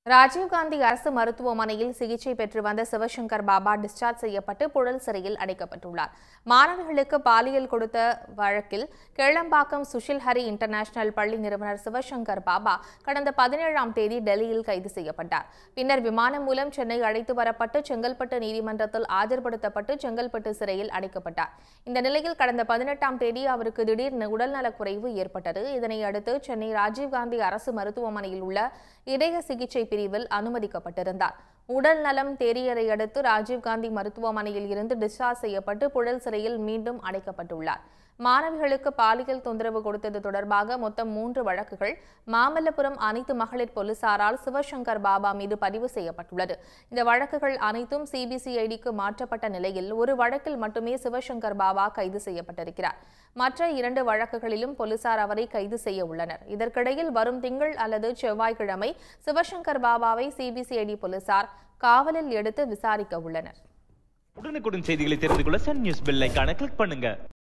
ராஜீவ்காந்தி அரசு மருத்துவமனையில் சிகிச்சை பெற்று வந்த சிவசங்கர் பாபா டிஸ்சார்ஜ் செய்யப்பட்டு புழல் சிறையில் அடைக்கப்பட்டுள்ளார் மாணவர்களுக்கு பாலியல் கொடுத்த வழக்கில் கேளம்பாக்கம் சுஷில் ஹரி இன்டர்நேஷனல் பள்ளி நிறுவனர் சிவசங்கர் பாபா கடந்த பதினேழாம் தேதி டெல்லியில் கைது செய்யப்பட்டார் பின்னர் விமானம் மூலம் சென்னை அழைத்து வரப்பட்டு செங்கல்பட்டு நீதிமன்றத்தில் ஆஜர்படுத்தப்பட்டு செங்கல்பட்டு சிறையில் அடைக்கப்பட்டார் இந்த நிலையில் கடந்த பதினெட்டாம் தேதி அவருக்கு திடீர் உடல்நலக்குறைவு ஏற்பட்டது இதனை அடுத்து சென்னை ராஜீவ்காந்தி அரசு மருத்துவமனையில் உள்ள இதய சிகிச்சை பிரிவில் அனுமதிக்கப்பட்டிருந்தார் உடல் நலம் தேறியதை அடுத்து ராஜீவ்காந்தி மருத்துவமனையில் இருந்து டிஸ்சார்ஜ் செய்யப்பட்டு புழல் சிறையில் மீண்டும் அடைக்கப்பட்டுள்ளார் மாணவிகளுக்கு பாலியல் தொந்தரவு கொடுத்தது தொடர்பாக மொத்தம் மூன்று வழக்குகள் மாமல்லபுரம் அனைத்து மகளிர் போலீசாரால் சிவசங்கர் பாபா மீது பதிவு செய்யப்பட்டுள்ளது இந்த வழக்குகள் அனைத்தும் சிபிசிஐடிக்கு மாற்றப்பட்ட நிலையில் ஒரு வழக்கில் மட்டுமே சிவசங்கர் பாபா கைது செய்யப்பட்டிருக்கிறார் மற்ற இரண்டு வழக்குகளிலும் போலீசார் அவரை கைது செய்ய உள்ளனர் இதற்கிடையில் வரும் திங்கள் அல்லது செவ்வாய்க்கிழமை சிவசங்கர் பாபாவை சிபிசிஐடி போலீசார் காவலில் எடுத்து விசாரிக்க உள்ளனர் உடனுக்குடன் செய்திகளை தெரிந்து கொள்ள சன் நியூஸ் பெல் ஐகானை கிளிக் பண்ணுங்க